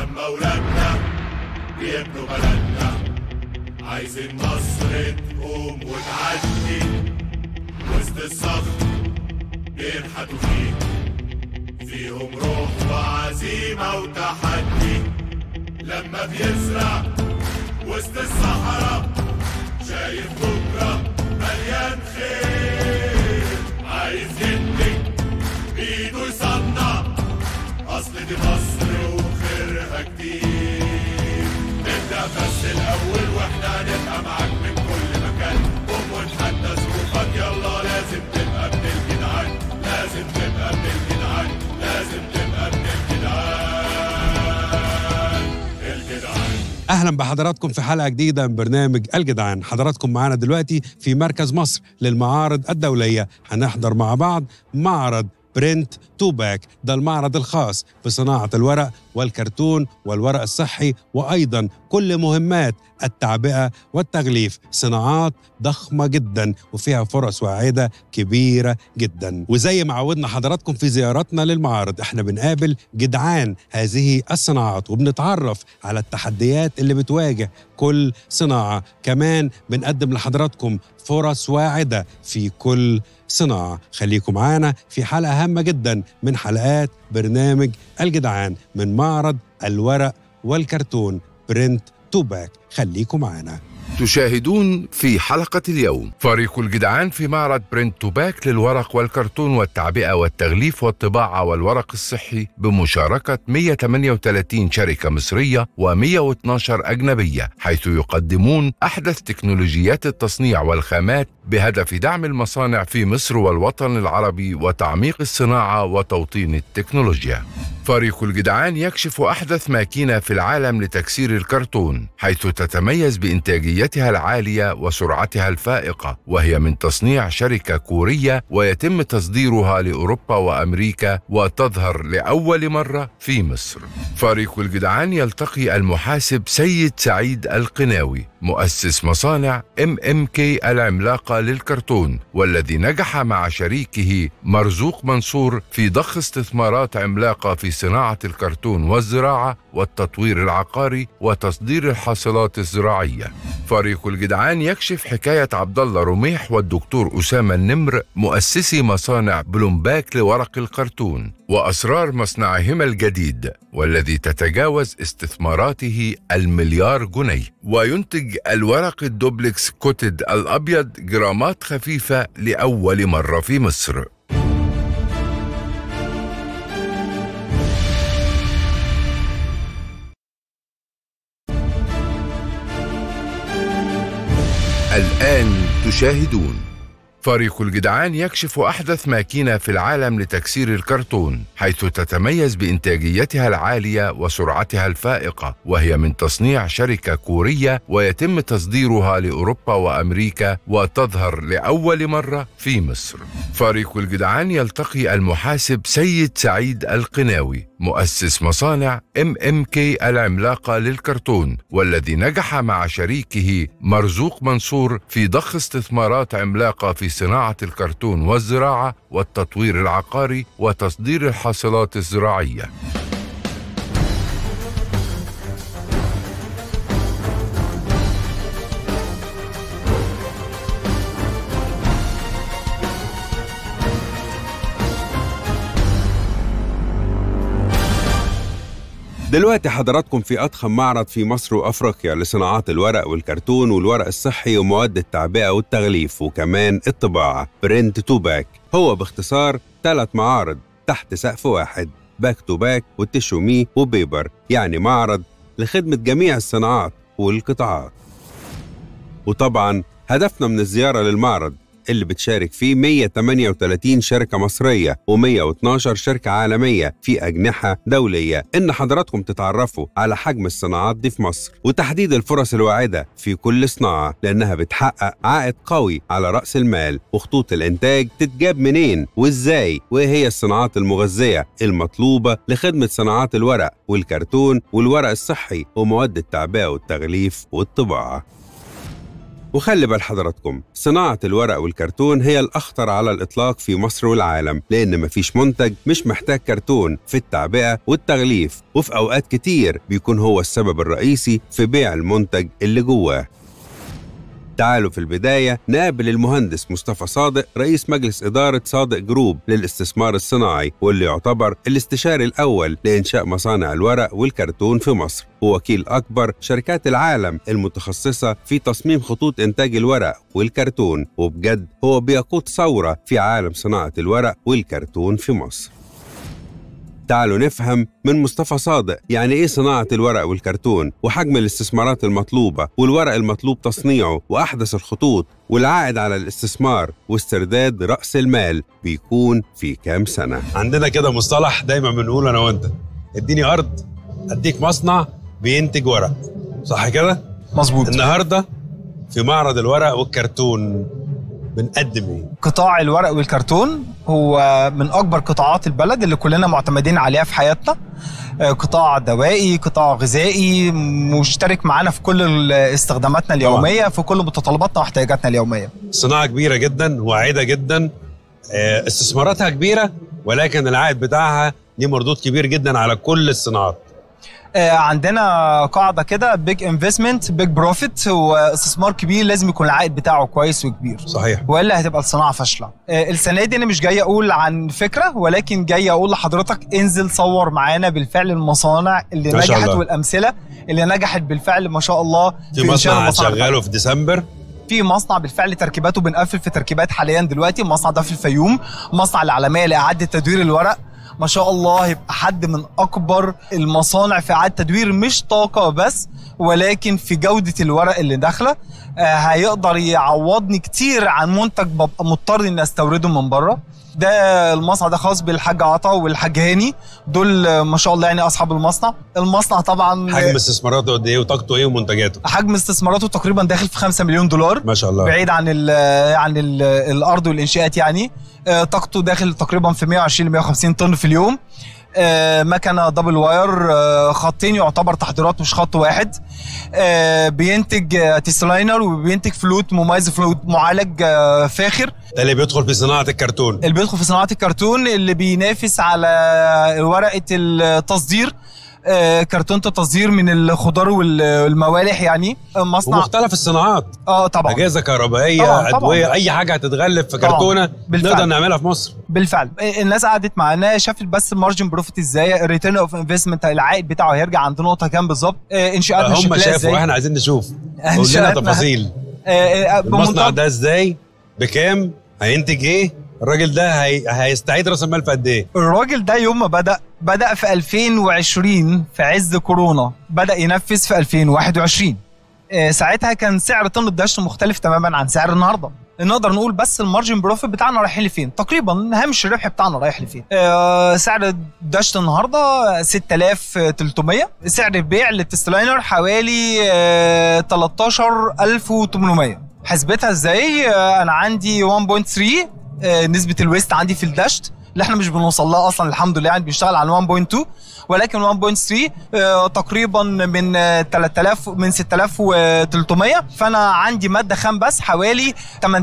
لما ولادنا بيبنوا بلدنا عايزين مصر تقوم وتعدي وسط الصخر بينحتوا فيه فيهم روح وعزيمة وتحدي لما بيزرع وسط الصحراء شايف بكرة مليان خير عايز يدي بإيده يصنع أصل دي مصر وخيرها كتير نبدأ بس الأول وإحنا هنبقى معاك من كل مكان قوم ونحدى ظروفك يلا لازم تبقى ابن الجدعان لازم تبقى ابن الجدعان لازم تبقى ابن الجدعان الجدعان اهلا بحضراتكم في حلقه جديده من برنامج الجدعان حضراتكم معانا دلوقتي في مركز مصر للمعارض الدوليه هنحضر مع بعض معرض برنت تو باك ده المعرض الخاص بصناعه الورق والكرتون والورق الصحي وايضا كل مهمات التعبئه والتغليف صناعات ضخمه جدا وفيها فرص واعده كبيره جدا وزي ما عودنا حضراتكم في زياراتنا للمعارض احنا بنقابل جدعان هذه الصناعات وبنتعرف على التحديات اللي بتواجه كل صناعه كمان بنقدم لحضراتكم فرص واعده في كل صناعه خليكم معانا في حلقه هامه جدا من حلقات برنامج الجدعان من معرض الورق والكرتون برنت تو باك خليكم معانا تشاهدون في حلقة اليوم فريق الجدعان في معرض برنت توباك للورق والكرتون والتعبئة والتغليف والطباعة والورق الصحي بمشاركة 138 شركة مصرية و112 أجنبية حيث يقدمون أحدث تكنولوجيات التصنيع والخامات بهدف دعم المصانع في مصر والوطن العربي وتعميق الصناعة وتوطين التكنولوجيا فريق الجدعان يكشف أحدث ماكينة في العالم لتكسير الكرتون حيث تتميز بإنتاجيتها العالية وسرعتها الفائقة وهي من تصنيع شركة كورية ويتم تصديرها لأوروبا وأمريكا وتظهر لأول مرة في مصر فريق الجدعان يلتقي المحاسب سيد سعيد القناوي مؤسس مصانع ام ام كي العملاقة للكرتون والذي نجح مع شريكه مرزوق منصور في ضخ استثمارات عملاقة في صناعة الكرتون والزراعة والتطوير العقاري وتصدير الحاصلات الزراعية. فريق الجدعان يكشف حكاية عبد الله رميح والدكتور أسامة النمر مؤسسي مصانع بلومباك لورق الكرتون وأسرار مصنعهما الجديد والذي تتجاوز استثماراته المليار جنيه وينتج الورق الدوبلكس كوتد الأبيض جرامات خفيفة لأول مرة في مصر الآن تشاهدون فريق الجدعان يكشف أحدث ماكينة في العالم لتكسير الكرتون حيث تتميز بإنتاجيتها العالية وسرعتها الفائقة وهي من تصنيع شركة كورية ويتم تصديرها لأوروبا وأمريكا وتظهر لأول مرة في مصر فريق الجدعان يلتقي المحاسب سيد سعيد القناوي مؤسس مصانع ام ام كي العملاقة للكرتون والذي نجح مع شريكه مرزوق منصور في ضخ استثمارات عملاقة في صناعة الكرتون والزراعة والتطوير العقاري وتصدير الحاصلات الزراعية دلوقتي حضراتكم في أضخم معرض في مصر وأفريقيا لصناعات الورق والكرتون والورق الصحي ومواد التعبئة والتغليف وكمان الطباعة برنت تو باك هو باختصار ثلاث معارض تحت سقف واحد باك تو باك والتشو مي وبيبر يعني معرض لخدمة جميع الصناعات والقطاعات وطبعا هدفنا من الزيارة للمعرض اللي بتشارك فيه 138 شركة مصرية و112 شركة عالمية في أجنحة دولية إن حضراتكم تتعرفوا على حجم الصناعات دي في مصر وتحديد الفرص الواعدة في كل صناعة لأنها بتحقق عائد قوي على رأس المال وخطوط الإنتاج تتجاب منين وإزاي وإيه هي الصناعات المغذية المطلوبة لخدمة صناعات الورق والكرتون والورق الصحي ومواد التعبئة والتغليف والطباعة وخلي بال حضراتكم صناعة الورق والكرتون هي الأخطر على الإطلاق في مصر والعالم لأن مفيش منتج مش محتاج كرتون في التعبئة والتغليف وفي أوقات كتير بيكون هو السبب الرئيسي في بيع المنتج اللي جواه تعالوا في البداية نقابل المهندس مصطفى صادق رئيس مجلس إدارة صادق جروب للاستثمار الصناعي واللي يعتبر الاستشاري الأول لإنشاء مصانع الورق والكرتون في مصر ووكيل أكبر شركات العالم المتخصصة في تصميم خطوط إنتاج الورق والكرتون وبجد هو بيقود ثورة في عالم صناعة الورق والكرتون في مصر تعالوا نفهم من مصطفى صادق يعني ايه صناعة الورق والكرتون وحجم الاستثمارات المطلوبة والورق المطلوب تصنيعه وأحدث الخطوط والعائد على الاستثمار واسترداد رأس المال بيكون في كام سنة عندنا كده مصطلح دايما بنقول أنا وأنت اديني أرض أديك مصنع بينتج ورق صح كده؟ مظبوط النهاردة في معرض الورق والكرتون بنقدم ايه؟ قطاع الورق والكرتون هو من اكبر قطاعات البلد اللي كلنا معتمدين عليها في حياتنا آه، قطاع دوائي قطاع غذائي مشترك معانا في كل استخداماتنا اليوميه في كل متطلباتنا واحتياجاتنا اليوميه صناعة كبيرة جدا واعدة جدا آه، استثماراتها كبيرة ولكن العائد بتاعها ليه مردود كبير جدا على كل الصناعات آه، عندنا قاعده كده بيج انفستمنت بيج بروفيت واستثمار كبير لازم يكون العائد بتاعه كويس وكبير صحيح والا هتبقى الصناعه فاشله آه، السنه دي انا مش جاي اقول عن فكره ولكن جاي اقول لحضرتك انزل صور معانا بالفعل المصانع اللي ما شاء نجحت الله. والامثله اللي نجحت بالفعل ما شاء الله في إنشاء مصنع المصانع شغاله في ديسمبر في مصنع بالفعل تركيباته بنقفل في تركيبات حاليا دلوقتي المصنع ده في الفيوم مصنع العالميه لاعاده تدوير الورق ما شاء الله هيبقى حد من اكبر المصانع في اعاده تدوير مش طاقه بس ولكن في جوده الورق اللي داخله آه، هيقدر يعوضني كتير عن منتج ببقى مضطر اني استورده من بره ده المصنع ده خاص بالحاج عطا والحاج هاني دول آه، ما شاء الله يعني اصحاب المصنع المصنع طبعا حجم استثماراته قد ايه وطاقته ايه ومنتجاته حجم استثماراته تقريبا داخل في 5 مليون دولار ما شاء الله بعيد عن ال عن ال الارض والانشاءات يعني آه، طاقته داخل تقريبا في 120 ل 150 طن في اليوم آه، مكنه دبل واير آه، خطين يعتبر تحضيرات مش خط واحد آه، بينتج آه، تيسلاينر وبينتج فلوت مميز فلوت معالج آه، فاخر ده اللي بيدخل في صناعه الكرتون اللي بيدخل في صناعه الكرتون اللي بينافس على ورقه التصدير آه، كرتونه التصدير من الخضار والموالح يعني آه، مصنع ومختلف الصناعات اه طبعا اجهزه كهربائيه طبعاً، طبعاً. ادويه اي حاجه هتتغلف في طبعاً. كرتونه بالفعل. نقدر نعملها في مصر بالفعل الناس قعدت معانا شافت بس المارجن بروفيت ازاي الريتيرن اوف انفستمنت العائد بتاعه هيرجع عند نقطه كام بالظبط آه، انشاءاتنا هم شكلها شافوا ازاي احنا عايزين نشوف قول لنا إنشاءاتنا- تفاصيل آه، آه، المصنع بمنتهى- ده ازاي بكام هينتج ايه الراجل ده هي... هيستعيد راس المال في قد ايه الراجل ده يوم ما بدا بدا في 2020 في عز كورونا بدا ينفذ في 2021 آه، ساعتها كان سعر طن الدشت مختلف تماما عن سعر النهارده نقدر نقول بس المارجن بروفيت بتاعنا رايحين لفين تقريبا هامش الربح بتاعنا رايح لفين آه سعر الدشت النهارده 6300 سعر البيع للتستلاينر حوالي آه 13800 حسبتها ازاي آه انا عندي 1.3 آه نسبه الويست عندي في الدشت اللي احنا مش بنوصل لها اصلا الحمد لله يعني بنشتغل على 1.2 ولكن 1.3 آه، تقريبا من آه، 3000 من 6300 فانا عندي ماده خام بس حوالي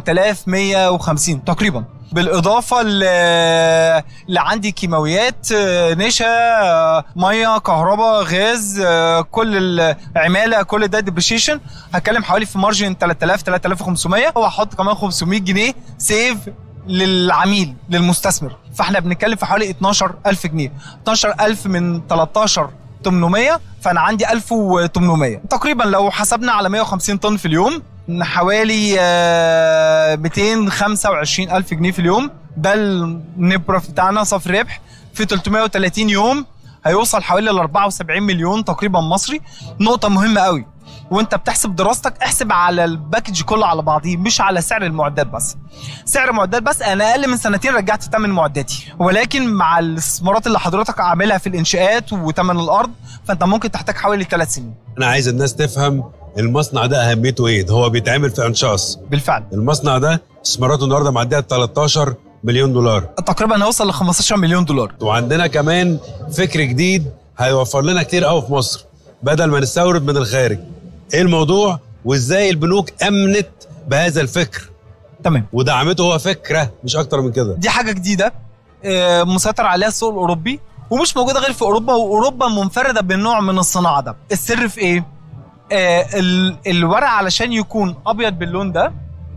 8150 تقريبا بالاضافه ل اللي عندي كيماويات آه، نشا آه، ميه كهرباء غاز آه، كل العماله كل ده ديبريشيشن هتكلم حوالي في مارجن 3000 3500 وهحط كمان 500 جنيه سيف للعميل للمستثمر فاحنا بنتكلم في حوالي 12000 جنيه 12000 من 13 800 فانا عندي 1800 تقريبا لو حسبنا على 150 طن في اليوم حوالي آه، 225 الف جنيه في اليوم ده النت بروفيت بتاعنا صافي ربح في 330 يوم هيوصل حوالي ل 74 مليون تقريبا مصري نقطه مهمه قوي وانت بتحسب دراستك احسب على الباكج كله على بعضيه مش على سعر المعدات بس سعر معدات بس انا اقل من سنتين رجعت ثمن معداتي ولكن مع الاستثمارات اللي حضرتك عاملها في الانشاءات وثمن الارض فانت ممكن تحتاج حوالي ثلاث سنين انا عايز الناس تفهم المصنع ده اهميته ايه ده هو بيتعمل في انشاص بالفعل المصنع ده استثماراته النهارده معديه 13 مليون دولار تقريبا هيوصل ل 15 مليون دولار وعندنا كمان فكر جديد هيوفر لنا كتير قوي في مصر بدل ما نستورد من الخارج ايه الموضوع وازاي البنوك امنت بهذا الفكر تمام ودعمته هو فكره مش اكتر من كده دي حاجه جديده آه، مسيطر عليها السوق الاوروبي ومش موجوده غير في اوروبا واوروبا منفرده بالنوع من الصناعه ده السر في ايه آه ال- الورق علشان يكون ابيض باللون ده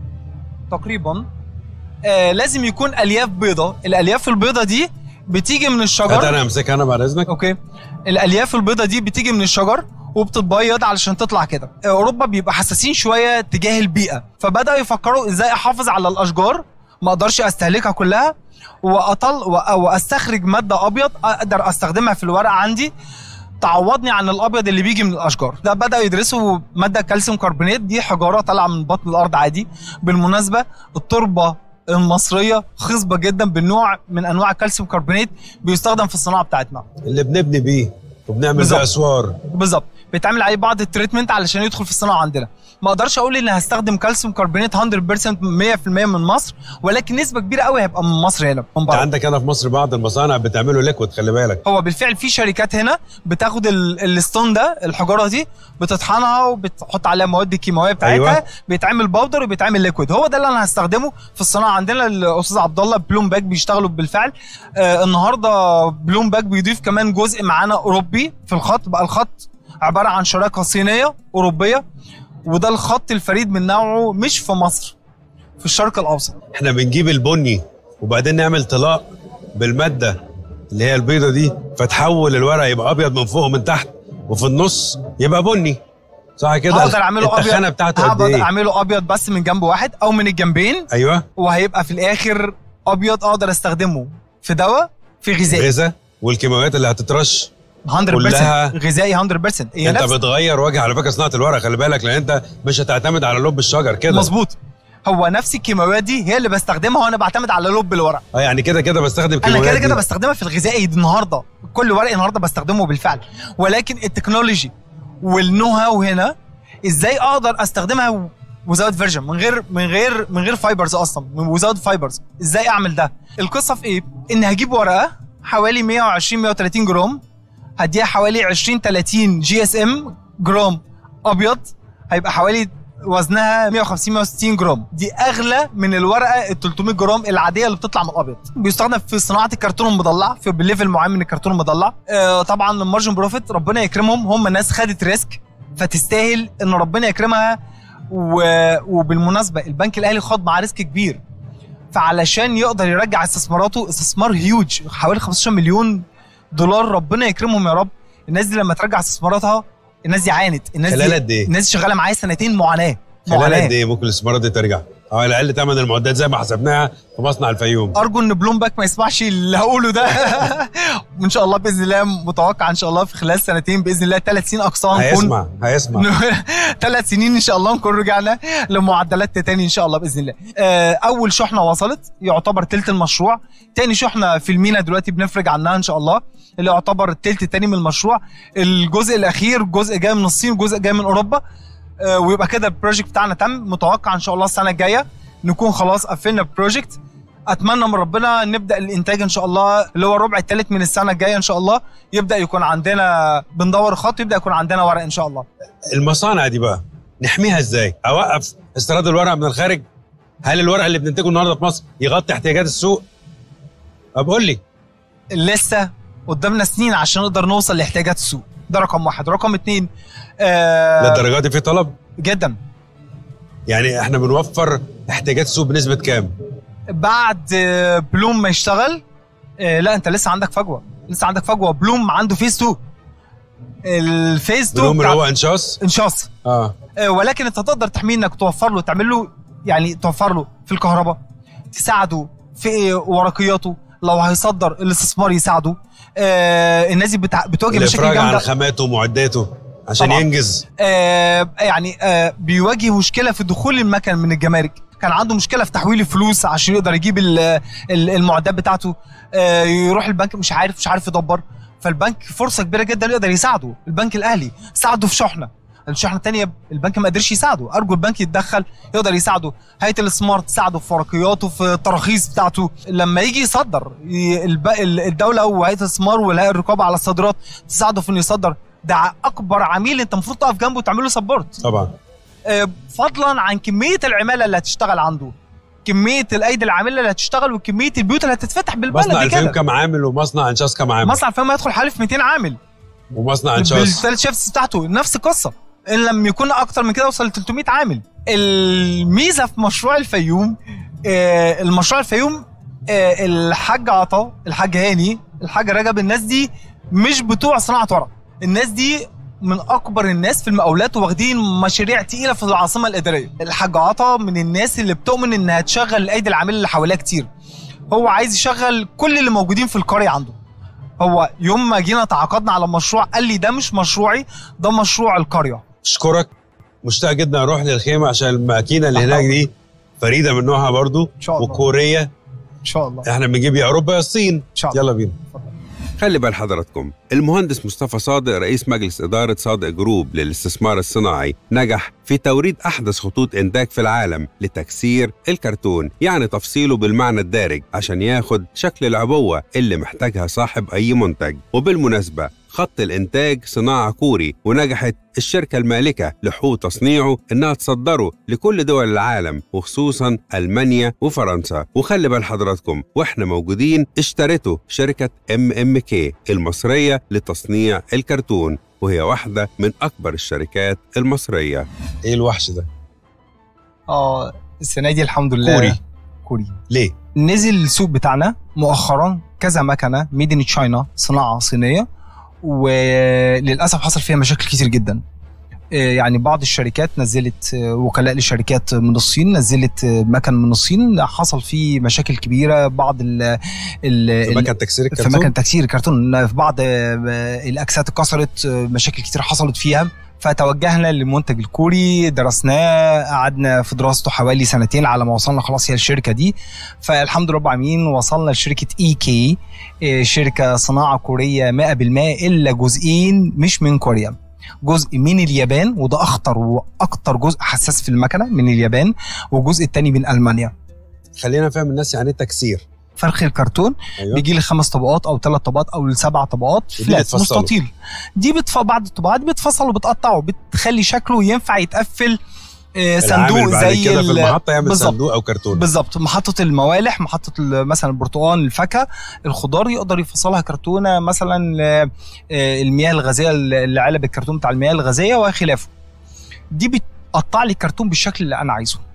تقريبا آه لازم يكون الياف بيضة الالياف البيضة دي بتيجي من هات الشجر انا امسكها انا بعد اذنك اوكي الالياف البيضة دي بتيجي من الشجر وبتتبيض علشان تطلع كده اوروبا بيبقى حساسين شويه تجاه البيئه فبداوا يفكروا ازاي احافظ على الاشجار ما اقدرش استهلكها كلها واطل وأ- واستخرج ماده ابيض اقدر استخدمها في الورق عندي تعوضني عن الابيض اللي بيجي من الاشجار ده بداوا يدرسوا ماده كالسيوم كربونات دي حجاره طالعه من بطن الارض عادي بالمناسبه التربه المصريه خصبه جدا بالنوع من انواع الكالسيوم كربونات بيستخدم في الصناعه بتاعتنا اللي بنبني بيه وبنعمل بالظبط. بيه اسوار بالظبط بيتعمل عليه بعض التريتمنت علشان يدخل في الصناعه عندنا ما اقدرش اقول ان هستخدم كالسيوم كربونات 100% 100% من مصر ولكن نسبه كبيره قوي هيبقى من مصر هنا من انت بره عندك هنا في مصر بعض المصانع بتعمله ليكويد خلي بالك هو بالفعل في شركات هنا بتاخد ال- الستون ده الحجاره دي بتطحنها وبتحط عليها مواد الكيماويه بتاعتها أيوة. أيوة. بيتعمل باودر وبيتعمل ليكويد هو ده اللي انا هستخدمه في الصناعه عندنا الاستاذ عبد الله بلوم باك بيشتغلوا بالفعل آه النهارده بلوم باك بيضيف كمان جزء معانا اوروبي في الخط بقى الخط عباره عن شراكه صينيه اوروبيه وده الخط الفريد من نوعه مش في مصر في الشرق الاوسط احنا بنجيب البني وبعدين نعمل طلاق بالماده اللي هي البيضه دي فتحول الورق يبقى ابيض من فوق ومن تحت وفي النص يبقى بني صح كده هقدر اعمله التخانه ابيض بتاعته قد هقدر ايه اعمله ابيض بس من جنب واحد او من الجنبين ايوه وهيبقى في الاخر ابيض اقدر استخدمه في دواء في غذائي غذاء والكيماويات اللي هتترش 100% كلها- غذائي 100% هي انت نفس بتغير وجه على فكره صناعه الورق خلي بالك لان انت مش هتعتمد على لب الشجر كده مظبوط هو نفس الكيماويات دي هي اللي بستخدمها وانا بعتمد على لب الورق اه يعني كده كده بستخدم انا كيماويات كده كده دي. بستخدمها في الغذائي دي النهارده كل ورق النهارده بستخدمه بالفعل ولكن التكنولوجي والنو هاو هنا ازاي اقدر استخدمها وزاوت فيرجن من غير من غير من غير فايبرز اصلا من وزاوت فايبرز ازاي اعمل ده القصه في ايه ان هجيب ورقه حوالي 120 130 جرام هديها حوالي 20 30 جي اس ام جرام ابيض هيبقى حوالي وزنها 150 160 جرام دي اغلى من الورقه ال 300 جرام العاديه اللي بتطلع من الابيض بيستخدم في صناعه الكرتون المضلع في بليفل معين من الكرتون المضلع آه طبعا المارجن بروفيت ربنا يكرمهم هم ناس خدت ريسك فتستاهل ان ربنا يكرمها و... وبالمناسبه البنك الاهلي خد معاه ريسك كبير فعلشان يقدر يرجع استثماراته استثمار هيوج حوالي 15 مليون دولار ربنا يكرمهم يا رب الناس دي لما ترجع استثماراتها الناس دي عانت الناس خلال دي قد ايه؟ الناس دي شغاله معايا سنتين معاناه خلال معاناه قد ايه ممكن الاستثمارات دي ترجع؟ او على الاقل ثمن المعدات زي ما حسبناها في مصنع الفيوم ارجو ان بلومباك ما يسمعش اللي هقوله ده وان شاء الله باذن الله متوقع ان شاء الله في خلال سنتين باذن الله ثلاث سنين اقصى نكون هيسمع هيسمع ثلاث سنين ان شاء الله نكون رجعنا لمعدلات تاني ان شاء الله باذن الله آه، اول شحنه وصلت يعتبر تلت المشروع تاني شحنه في المينا دلوقتي بنفرج عنها ان شاء الله اللي يعتبر التلت التاني من المشروع الجزء الاخير جزء جاي من الصين وجزء جاي من اوروبا آه، ويبقى كده البروجكت بتاعنا تم متوقع ان شاء الله السنه الجايه نكون خلاص قفلنا البروجكت اتمنى من ربنا نبدا الانتاج ان شاء الله اللي هو الربع الثالث من السنه الجايه ان شاء الله يبدا يكون عندنا بندور خط يبدا يكون عندنا ورق ان شاء الله المصانع دي بقى نحميها ازاي؟ اوقف استيراد الورق من الخارج؟ هل الورق اللي بننتجه النهارده في مصر يغطي احتياجات السوق؟ طب قول لي لسه قدامنا سنين عشان نقدر نوصل لاحتياجات السوق ده رقم واحد رقم اتنين آه للدرجه دي في طلب؟ جدا يعني احنا بنوفر احتياجات السوق بنسبه كام؟ بعد آه، بلوم ما يشتغل آه لا انت لسه عندك فجوه لسه عندك فجوه بلوم عنده فيز 2 الفيز 2 بنقوم اللي بتاع هو انشاص؟ انشاص اه آه، ولكن انت تقدر تحميه انك توفر له تعمل له يعني توفر له في الكهرباء تساعده في ورقياته لو هيصدر الاستثمار يساعده آه الناس دي بتع... بتواجه مشاكل الافراج عن جامده خاماته ومعداته عشان طبعاً. ينجز آه يعني آه بيواجه مشكله في دخول المكن من الجمارك كان عنده مشكله في تحويل الفلوس عشان يقدر يجيب ال- ال- المعدات بتاعته آه يروح البنك مش عارف مش عارف يدبر فالبنك فرصه كبيره جدا يقدر يساعده البنك الاهلي ساعده في شحنه الشحنه الثانيه البنك ما قدرش يساعده ارجو البنك يتدخل يقدر يساعده هيئه السمارت تساعده في ورقياته في التراخيص بتاعته لما يجي يصدر ي- الب- ال- الدوله وهيئه السمار والهيئه الرقابه على الصادرات تساعده في انه يصدر ده اكبر عميل انت المفروض تقف جنبه وتعمل له سبورت طبعا آه، فضلا عن كميه العماله اللي هتشتغل عنده كميه الايدي العامله اللي هتشتغل وكميه البيوت اللي هتتفتح بالبلد مصنع دي الفيلم كده كام عامل ومصنع انشاس كام عامل مصنع الفيلم هيدخل حوالي في 200 عامل ومصنع انشاس بالثلاث شيفس بتاعته نفس القصه ان لم يكون اكتر من كده وصل ل 300 عامل الميزه في مشروع الفيوم آه، المشروع الفيوم آه، الحاج عطا الحاج هاني الحاج رجب الناس دي مش بتوع صناعه ورق الناس دي من اكبر الناس في المقاولات واخدين مشاريع تقيله في العاصمه الاداريه الحاج عطا من الناس اللي بتؤمن انها تشغل الايدي العامله اللي حواليها كتير هو عايز يشغل كل اللي موجودين في القريه عنده هو يوم ما جينا تعاقدنا على المشروع قال لي ده مش مشروعي ده مشروع القريه اشكرك مشتاق جدا اروح للخيمه عشان الماكينه اللي هناك دي فريده من نوعها برضو ان شاء الله وكوريه ان شاء الله احنا بنجيب يا اوروبا يا الصين ان شاء الله يلا بينا خلي بال حضراتكم المهندس مصطفى صادق رئيس مجلس إدارة صادق جروب للاستثمار الصناعي نجح في توريد أحدث خطوط إنتاج في العالم لتكسير الكرتون يعني تفصيله بالمعنى الدارج عشان ياخد شكل العبوة اللي محتاجها صاحب أي منتج وبالمناسبة خط الإنتاج صناعة كوري ونجحت الشركة المالكة لحوم تصنيعه إنها تصدره لكل دول العالم وخصوصا ألمانيا وفرنسا وخلي بال حضراتكم وإحنا موجودين اشترته شركة ام ام كي المصرية لتصنيع الكرتون وهي واحدة من أكبر الشركات المصرية ايه الوحش ده اه السنه دي الحمد لله كوري. كوري ليه نزل السوق بتاعنا مؤخرا كذا مكنه ميد ان تشاينا صناعه صينيه وللاسف حصل فيها مشاكل كتير جدا آه، يعني بعض الشركات نزلت آه، وكلاء لشركات من الصين نزلت آه، مكن من الصين حصل فيه مشاكل كبيره بعض ال ال في مكان تكسير في الكرتون مكان تكسير الكرتون في بعض آه، الاجساد اتكسرت آه، مشاكل كتير حصلت فيها فتوجهنا للمنتج الكوري درسناه قعدنا في دراسته حوالي سنتين على ما وصلنا خلاص هي الشركه دي فالحمد لله رب العالمين وصلنا لشركه اي كي شركه صناعه كوريه 100% الا جزئين مش من كوريا جزء من اليابان وده اخطر واكتر جزء حساس في المكنه من اليابان والجزء الثاني من المانيا خلينا نفهم الناس يعني ايه تكسير فرخ الكرتون ايوه بيجي لي خمس طبقات او ثلاث طبقات او سبع طبقات ودي فلات بتفصله. مستطيل دي بتف... بعد الطبقات بتفصل وبتقطع وبتخلي شكله ينفع يتقفل آه، صندوق العامل بعد زي كده في ال- المحطه يعمل بالظبط. صندوق او كرتون بالظبط محطة الموالح محطة ال- مثلا البرتقال الفاكهة الخضار يقدر يفصلها كرتونة مثلا ل- آه، المياه الغازية اللي علب الكرتون بتاع المياه الغازية وخلافه دي بتقطع لي الكرتون بالشكل اللي أنا عايزه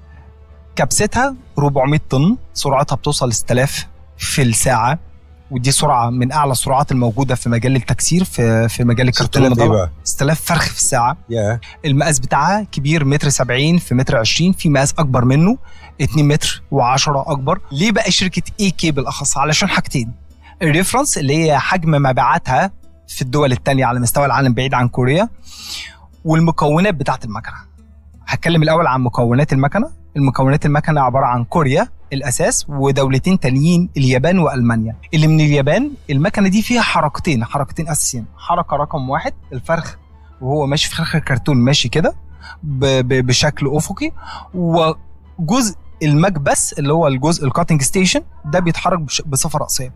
كبستها 400 طن سرعتها بتوصل ل 6000 في الساعة ودي سرعة من أعلى السرعات الموجودة في مجال التكسير في في مجال الكرتون 6000 ايه المدور. بقى 6000 فرخ في الساعة يا المقاس بتاعها كبير متر سبعين في متر عشرين في مقاس اكبر منه 2 متر و10 اكبر ليه بقى شركه اي كي بالاخص علشان حاجتين الريفرنس اللي هي حجم مبيعاتها في الدول التانية على مستوى العالم بعيد عن كوريا والمكونات بتاعت المكنه هتكلم الاول عن مكونات المكنه المكونات المكنه عباره عن كوريا الاساس ودولتين تانيين اليابان والمانيا اللي من اليابان المكنه دي فيها حركتين حركتين اساسيين حركه رقم واحد الفرخ وهو ماشي في فرخ الكرتون ماشي كده ب- ب- بشكل افقي وجزء المكبس اللي هو الجزء الكاتنج ستيشن ده بيتحرك بش- بصفه راسيه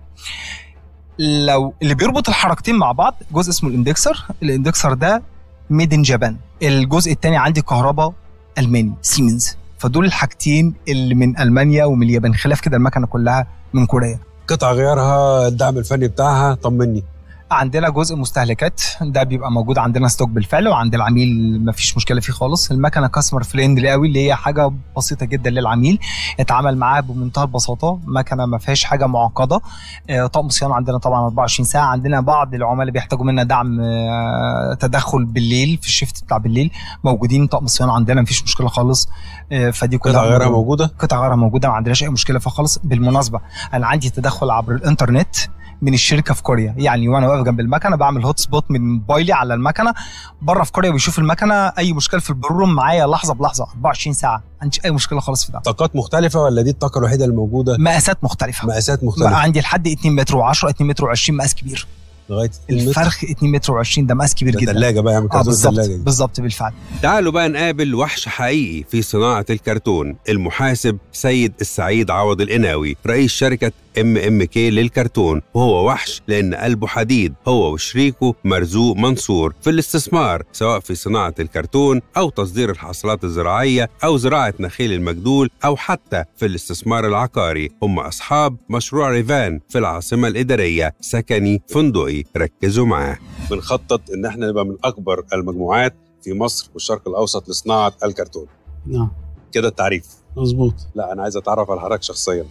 لو اللي بيربط الحركتين مع بعض جزء اسمه الاندكسر الاندكسر ده ميد ان جابان الجزء الثاني عندي كهرباء الماني سيمنز فدول الحاجتين اللي من المانيا ومن اليابان خلاف كده المكنه كلها من كوريا قطع غيارها الدعم الفني بتاعها طمني عندنا جزء مستهلكات ده بيبقى موجود عندنا ستوك بالفعل وعند العميل ما فيش مشكله فيه خالص المكنه كاستمر فريندلي قوي اللي هي حاجه بسيطه جدا للعميل اتعامل معاها بمنتهى البساطه مكنه ما فيهاش حاجه معقده آه، طقم صيانه عندنا طبعا 24 ساعه عندنا بعض العملاء بيحتاجوا منا دعم آه، تدخل بالليل في الشيفت بتاع بالليل موجودين طقم صيانه عندنا ما فيش مشكله خالص آه، فدي كلها قطع غيارها موجوده قطع غيارها موجوده ما عندناش اي مشكله فيها خالص بالمناسبه انا عندي تدخل عبر الانترنت من الشركه في كوريا يعني وانا واقف جنب المكنه بعمل هوت سبوت من موبايلي على المكنه بره في كوريا بيشوف المكنه اي مشكله في البروم معايا لحظه بلحظه 24 ساعه ما عنديش اي مشكله خالص في ده طاقات مختلفه ولا دي الطاقه الوحيده اللي موجوده مقاسات مختلفه مقاسات بقى مختلفه عندي لحد 2 متر و10 2 متر و20 مقاس كبير لغايه 2 متر الفرخ 2 متر و20 ده مقاس كبير ده جدا ثلاجه بقى يعمل اه كرتون بالظبط الثلاجه دي بالظبط بالفعل تعالوا بقى نقابل وحش حقيقي في صناعة الكرتون المحاسب سيد السعيد عوض القناوي رئيس شركة ام ام كي للكرتون وهو وحش لان قلبه حديد هو وشريكه مرزوق منصور في الاستثمار سواء في صناعه الكرتون او تصدير الحاصلات الزراعيه او زراعه نخيل المجدول او حتى في الاستثمار العقاري هم اصحاب مشروع ريفان في العاصمه الاداريه سكني فندقي ركزوا معاه بنخطط ان احنا نبقى من اكبر المجموعات في مصر والشرق الاوسط لصناعه الكرتون نعم كده التعريف مظبوط لا انا عايز اتعرف على حضرتك شخصيا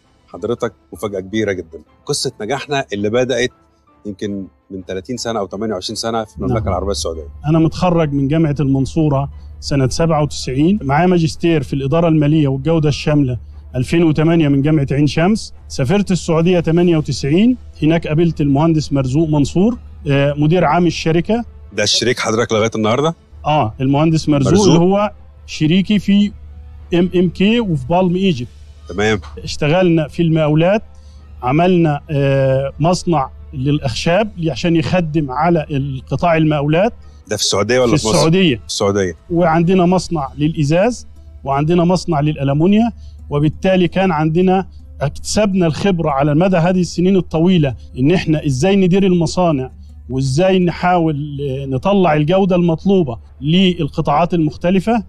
حضرتك مفاجاه كبيره جدا قصه نجاحنا اللي بدات يمكن من 30 سنه او 28 سنه في المملكه نعم. العربيه السعوديه انا متخرج من جامعه المنصوره سنه 97 معايا ماجستير في الاداره الماليه والجوده الشامله 2008 من جامعه عين شمس سافرت السعوديه 98 هناك قابلت المهندس مرزوق منصور آه، مدير عام الشركه ده الشريك حضرتك لغايه النهارده اه المهندس مرزوق, مرزوق. اللي هو شريكي في ام ام كي وفي بالم ايجيبت تمام اشتغلنا في المقاولات عملنا آه، مصنع للاخشاب عشان يخدم على القطاع المقاولات ده في السعوديه ولا في في, مصر السعوديه في السعوديه وعندنا مصنع للإزاز وعندنا مصنع للألمونيا وبالتالي كان عندنا اكتسبنا الخبرة على مدى هذه السنين الطويلة إن إحنا إزاي ندير المصانع وإزاي نحاول آه، نطلع الجودة المطلوبة للقطاعات المختلفة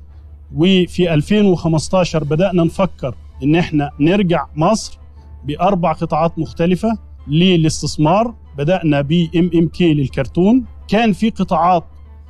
وفي 2015 بدأنا نفكر إن إحنا نرجع مصر بأربع قطاعات مختلفة للاستثمار بدأنا ب ام ام كي للكرتون كان في قطاعات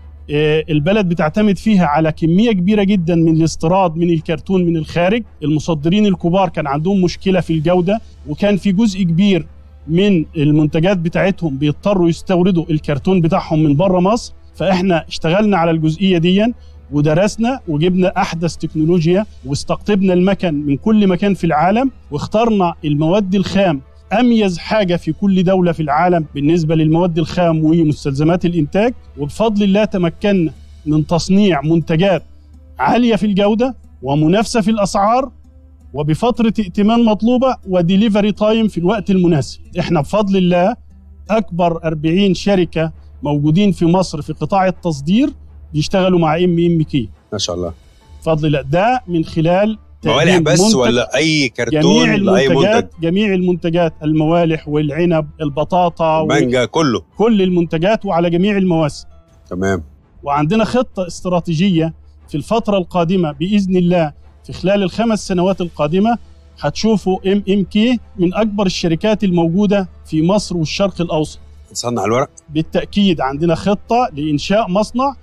آه، البلد بتعتمد فيها على كمية كبيرة جدا من الاستيراد من الكرتون من الخارج المصدرين الكبار كان عندهم مشكلة في الجودة وكان في جزء كبير من المنتجات بتاعتهم بيضطروا يستوردوا الكرتون بتاعهم من بره مصر فاحنا اشتغلنا على الجزئية دي ودرسنا وجبنا احدث تكنولوجيا واستقطبنا المكن من كل مكان في العالم واخترنا المواد الخام اميز حاجه في كل دوله في العالم بالنسبه للمواد الخام ومستلزمات الانتاج وبفضل الله تمكنا من تصنيع منتجات عاليه في الجوده ومنافسه في الاسعار وبفتره ائتمان مطلوبه وديليفري تايم في الوقت المناسب احنا بفضل الله اكبر 40 شركه موجودين في مصر في قطاع التصدير بيشتغلوا مع ام ام كي ما شاء الله بفضل الله ده من خلال موالح تقديم بس منتج- ولا اي كرتون جميع لاي منتج المنتجات جميع المنتجات الموالح والعنب البطاطا مانجا كله وكل المنتجات وعلى جميع المواسم تمام وعندنا خطة استراتيجية في الفترة القادمة بإذن الله في خلال الخمس سنوات القادمة هتشوفوا ام ام كي من أكبر الشركات الموجودة في مصر والشرق الأوسط نصنع الورق بالتأكيد عندنا خطة لإنشاء مصنع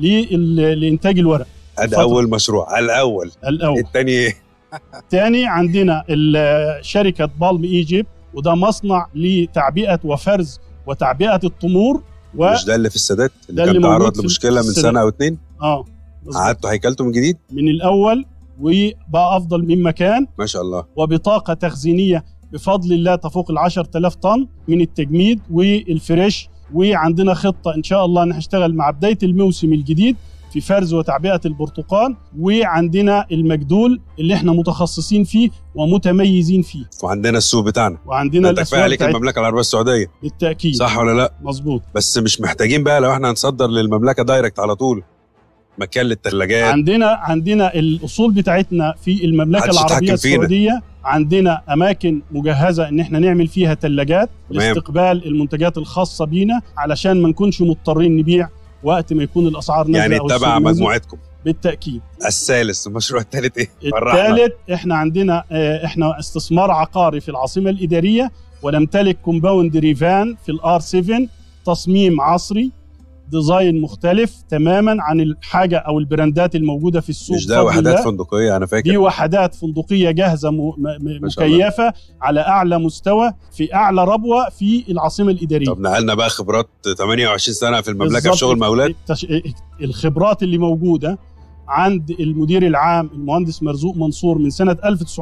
لل- لإنتاج الورق هذا اتفضل. اول مشروع الأول الأول الثاني ايه تاني عندنا ال- شركة بالم ايجيبت وده مصنع لتعبئة وفرز وتعبئة التمور و مش ده اللي في السادات اللي ده كان اللي موجود تعرض في لمشكله من السادات. سنه او اتنين اه بالظبط. قعدتوا هيكلته من جديد من الأول وبقى أفضل من مكان ما شاء الله وبطاقة تخزينية بفضل الله تفوق ال 10000 طن من التجميد والفريش وعندنا خطة إن شاء الله نشتغل مع بداية الموسم الجديد في فرز وتعبئة البرتقال وعندنا المجدول اللي احنا متخصصين فيه ومتميزين فيه وعندنا السوق بتاعنا وعندنا انت كفايه الأسواق عليك بتاعت المملكه العربيه السعوديه بالتأكيد صح ولا لا مظبوط بس مش محتاجين بقى لو احنا هنصدر للمملكه دايركت على طول مكان للثلاجات عندنا عندنا الاصول بتاعتنا في المملكه محدش العربيه يتحكم فينا. السعوديه عندنا اماكن مجهزه ان احنا نعمل فيها ثلاجات تمام. لاستقبال المنتجات الخاصه بينا علشان ما نكونش مضطرين نبيع وقت ما يكون الاسعار نازله يعني أو السوق تبع نازل. مجموعتكم بالتاكيد الثالث المشروع الثالث ايه فرحنا. الثالث احنا عندنا آه، احنا استثمار عقاري في العاصمه الاداريه ونمتلك كومباوند ريفان في الار 7 تصميم عصري ديزاين مختلف تماما عن الحاجه او البراندات الموجوده في السوق مش ده بفضل وحدات الله. فندقيه انا دي فاكر وحدات فندقيه جاهزه م... م... م- ما شاء الله. مكيفه على اعلى مستوى في اعلى ربوه في العاصمه الاداريه طب نقلنا بقى خبرات 28 سنه في المملكه بالظبط. في شغل مولات التش... الخبرات اللي موجوده عند المدير العام المهندس مرزوق منصور من سنه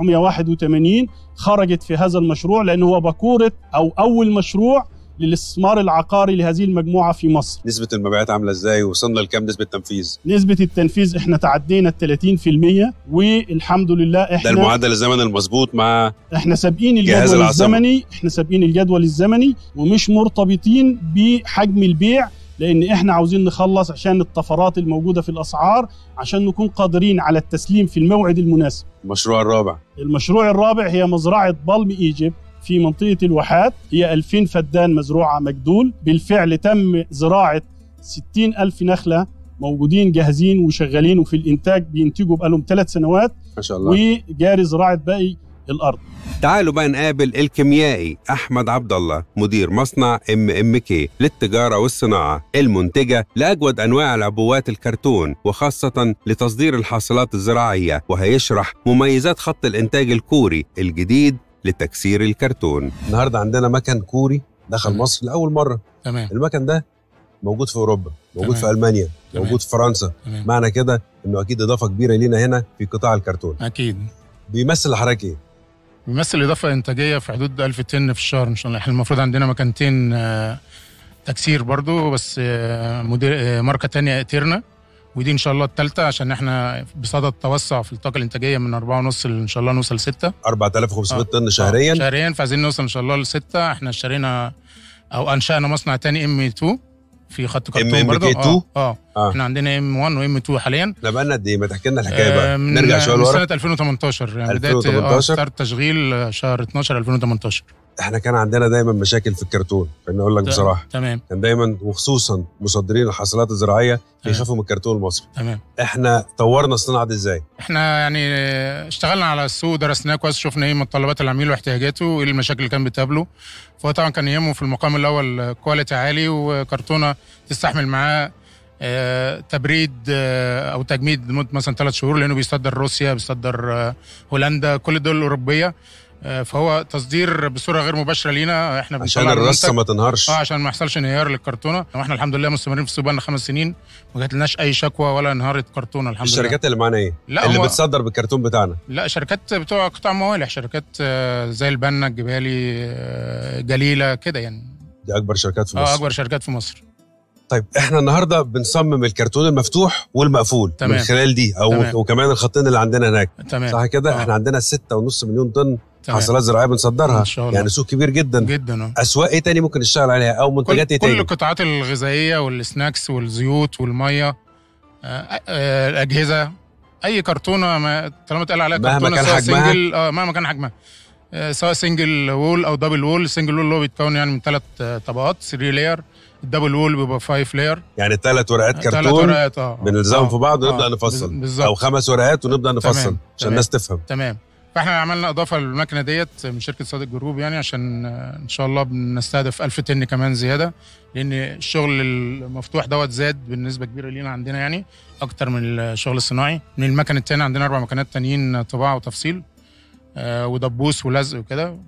1981 خرجت في هذا المشروع لانه هو بكوره او اول مشروع للاستثمار العقاري لهذه المجموعه في مصر نسبه المبيعات عامله ازاي وصلنا لكام نسبه تنفيذ نسبه التنفيذ احنا تعدينا ال 30% والحمد لله ده احنا المعدل الزمني المظبوط مع احنا سابقين جهاز الجدول العاصمة. الزمني احنا سابقين الجدول الزمني ومش مرتبطين بحجم البيع لان احنا عاوزين نخلص عشان الطفرات الموجوده في الاسعار عشان نكون قادرين على التسليم في الموعد المناسب المشروع الرابع المشروع الرابع هي مزرعه بالم ايجيبت في منطقه الواحات هي 2000 فدان مزروعه مجدول بالفعل تم زراعه 60 ألف نخله موجودين جاهزين وشغالين وفي الانتاج بينتجوا بقالهم ثلاث سنوات ما شاء الله وجاري زراعه باقي الارض تعالوا بقى نقابل الكيميائي احمد عبد الله مدير مصنع ام ام كي للتجاره والصناعه المنتجه لاجود انواع العبوات الكرتون وخاصه لتصدير الحاصلات الزراعيه وهيشرح مميزات خط الانتاج الكوري الجديد لتكسير الكرتون النهارده عندنا مكن كوري دخل تمام. مصر لاول مره تمام المكن ده موجود في اوروبا موجود تمام. في المانيا تمام. موجود في فرنسا تمام معنى كده انه اكيد اضافه كبيره لينا هنا في قطاع الكرتون اكيد بيمثل لحضرتك ايه بيمثل اضافه انتاجيه في حدود 1000 طن في الشهر ان شاء الله احنا المفروض عندنا مكانتين آه، تكسير برضو بس آه، مدير آه، ماركه تانية اتيرنا ودي ان شاء الله الثالثه عشان احنا بصدد توسع في الطاقه الانتاجيه من 4.5 ان شاء الله نوصل 6 4500 آه. طن شهريا شهريا فعايزين نوصل ان شاء الله لستة احنا اشترينا او انشانا مصنع تاني ام 2 في خط كرتون MMK برضه 2 اه, آه. آه. احنا عندنا ام 1 وام 2 حاليا احنا بقالنا قد ايه ما تحكي لنا الحكايه بقى آه، من- نرجع شويه من لورا سنه 2018 يعني بدايه 2018. اه ستارت تشغيل آه، شهر 12 2018 احنا كان عندنا دايما مشاكل في الكرتون خليني اقول لك ت- بصراحه تمام كان دايما وخصوصا مصدرين الحاصلات الزراعيه بيخافوا من الكرتون المصري تمام احنا طورنا الصناعه دي ازاي احنا يعني اشتغلنا على السوق درسناه كويس شفنا ايه متطلبات العميل واحتياجاته وايه المشاكل اللي كان بتقابله فهو طبعا كان يهمه في المقام الاول كواليتي عالي وكرتونه تستحمل معاه آه، تبريد آه، او تجميد لمده مثلا ثلاث شهور لانه بيصدر روسيا بيصدر آه، هولندا كل الدول الاوروبيه آه، فهو تصدير بصوره غير مباشره لينا احنا عشان بنطلع الرصه المنتج- ما تنهارش اه عشان ما يحصلش انهيار للكرتونه واحنا الحمد لله مستمرين في السوق بقالنا خمس سنين ما جاتلناش اي شكوى ولا انهارت كرتونه الحمد لله الشركات اللي معانا ايه لا اللي هو- بتصدر بالكرتون بتاعنا لا شركات بتوع قطاع موالح شركات آه، زي البنا الجبالي آه، جليله كده يعني دي اكبر شركات في اه مصر اكبر شركات في مصر طيب احنا النهارده بنصمم الكرتون المفتوح والمقفول من تمام. خلال دي او تمام. وكمان الخطين اللي عندنا هناك تمام صح كده آه. احنا عندنا 6.5 مليون طن تمام. حاصلات زراعيه بنصدرها ان شاء الله يعني سوق كبير جدا جدا اه اسواق ايه تاني ممكن نشتغل عليها او كل, منتجات ايه كل تاني القطاعات الغذائيه والسناكس والزيوت والميه آه، آه، الاجهزه اي كرتونه ما طالما اتقال عليها مهما كرتونه كان سواء حجمها؟ سنجل اه مهما كان حجمها آه، سواء سنجل وول او دبل وول السنجل وول اللي هو بيتكون يعني من ثلاث طبقات 3 لاير الدبل وول بيبقى 5 لاير يعني ثلاث ورقات ثلاث كرتون ورقات اه بنلزقهم آه، في بعض ونبدا آه، نفصل بز- بالظبط او خمس ورقات ونبدا نفصل تمام، عشان تمام. الناس تفهم تمام فاحنا عملنا اضافه للمكنه ديت من شركه صادق جروب يعني عشان آه، ان شاء الله بنستهدف 1000 طن كمان زياده لان الشغل المفتوح دوت زاد بنسبه كبيره لينا عندنا يعني اكتر من الشغل الصناعي من المكن التاني عندنا اربع مكنات تانيين طباعه وتفصيل آه، ودبوس ولزق وكده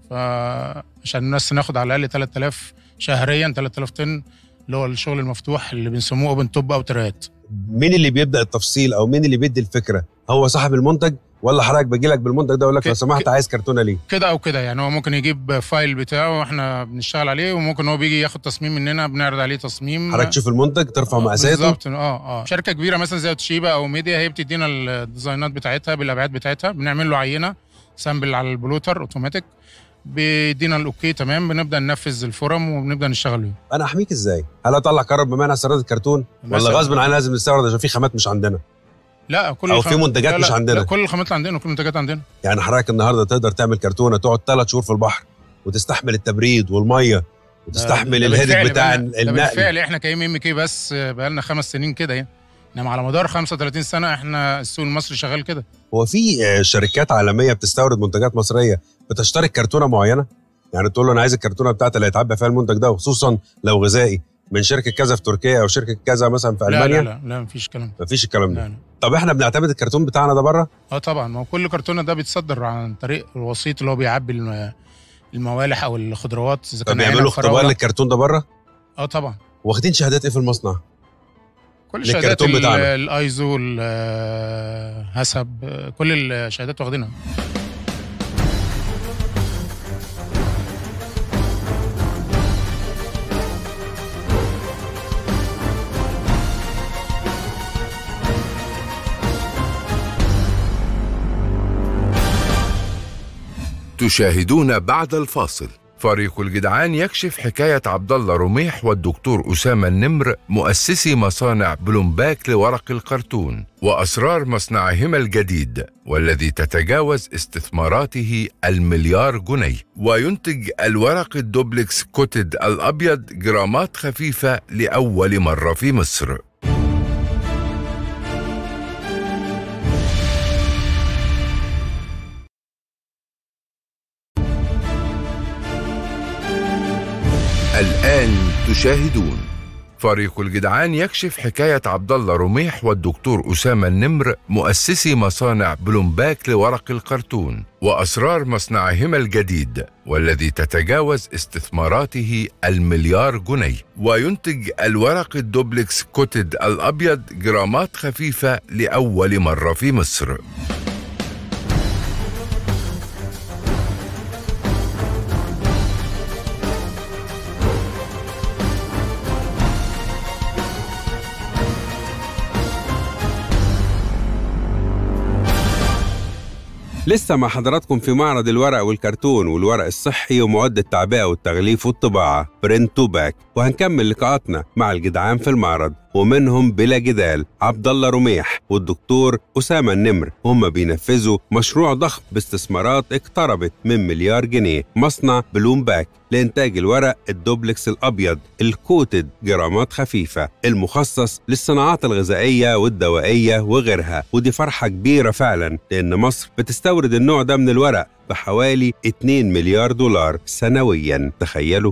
فعشان الناس ناخد على الاقل 3000 شهريا 3000 طن اللي هو الشغل المفتوح اللي بنسموه اوبن توب او ترايات مين اللي بيبدا التفصيل او مين اللي بيدي الفكره هو صاحب المنتج ولا حضرتك باجي لك بالمنتج ده اقول لك ك- لو سمحت ك- عايز كرتونه ليه كده او كده يعني هو ممكن يجيب فايل بتاعه واحنا بنشتغل عليه وممكن هو بيجي ياخد تصميم مننا بنعرض عليه تصميم حضرتك تشوف المنتج ترفع آه، مقاساته بالظبط اه اه شركه كبيره مثلا زي توشيبا او ميديا هي بتدينا الديزاينات بتاعتها بالابعاد بتاعتها بنعمل له عينه سامبل على البلوتر اوتوماتيك بيدينا الاوكي تمام بنبدا ننفذ الفورم وبنبدا نشتغل بيه انا احميك ازاي هل اطلع قرار بمانع استيراد الكرتون ولا مثلاً. غصب عننا لازم نستورد عشان في خامات مش عندنا لا كل أو الخم- في منتجات لا مش لا عندنا. لا كل الخامات اللي عندنا كل المنتجات عندنا يعني حضرتك النهارده تقدر تعمل كرتونه تقعد ثلاث شهور في البحر وتستحمل التبريد والميه وتستحمل ده الهيدك بالفعل بتاع بقالنا- ده النقل بالفعل احنا كايم ام كي بس بقى لنا خمس سنين كده يعني انما على مدار 35 سنه احنا السوق المصري شغال كده هو في آه، شركات عالميه بتستورد منتجات مصريه بتشترك كرتونه معينه يعني تقول له انا عايز الكرتونه بتاعتي اللي هيتعبى فيها المنتج ده وخصوصا لو غذائي من شركه كذا في تركيا او شركه كذا مثلا في لا لا المانيا لا لا مفيش كلام مفيش الكلام ده لا لا طب احنا بنعتمد الكرتون بتاعنا ده بره اه طبعا ما هو كل كرتونه ده بيتصدر عن طريق الوسيط اللي هو بيعبي الم- الموالح او الخضروات اذا طب كان بيعملوا عنب، اختبار فراولة. للكرتون ده بره اه طبعا واخدين شهادات ايه في المصنع كل الشهادات للكرتون ال- بتاعنا. الايزو الهسب كل الشهادات واخدينها تشاهدون بعد الفاصل فريق الجدعان يكشف حكاية عبد الله رميح والدكتور أسامة النمر مؤسسي مصانع بلومباك لورق الكرتون وأسرار مصنعهما الجديد والذي تتجاوز استثماراته المليار جنيه وينتج الورق الدوبلكس كوتد الأبيض جرامات خفيفة لأول مرة في مصر الآن تشاهدون فريق الجدعان يكشف حكاية عبد الله رميح والدكتور أسامة النمر مؤسسي مصانع بلومباك لورق الكرتون وأسرار مصنعهما الجديد والذي تتجاوز استثماراته المليار جنيه وينتج الورق الدوبلكس كوتد الأبيض جرامات خفيفة لأول مرة في مصر لسه مع حضراتكم في معرض الورق والكرتون والورق الصحي ومواد التعبئة والتغليف والطباعة برنت تو باك وهنكمل لقاءاتنا مع الجدعان في المعرض ومنهم بلا جدال عبد الله رميح والدكتور أسامة النمر هم بينفذوا مشروع ضخم باستثمارات اقتربت من مليار جنيه مصنع بلوم باك لإنتاج الورق الدوبلكس الأبيض الكوتد جرامات خفيفة المخصص للصناعات الغذائية والدوائية وغيرها ودي فرحة كبيرة فعلا لأن مصر بتستورد النوع ده من الورق بحوالي 2 مليار دولار سنويا تخيلوا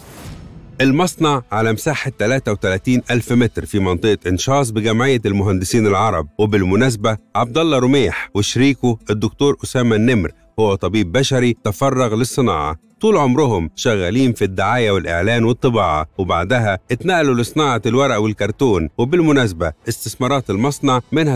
المصنع على مساحة 33 ألف متر في منطقة إنشاص بجمعية المهندسين العرب وبالمناسبة عبد الله رميح وشريكه الدكتور أسامة النمر هو طبيب بشري تفرغ للصناعة طول عمرهم شغالين في الدعاية والإعلان والطباعة وبعدها اتنقلوا لصناعة الورق والكرتون وبالمناسبة استثمارات المصنع منها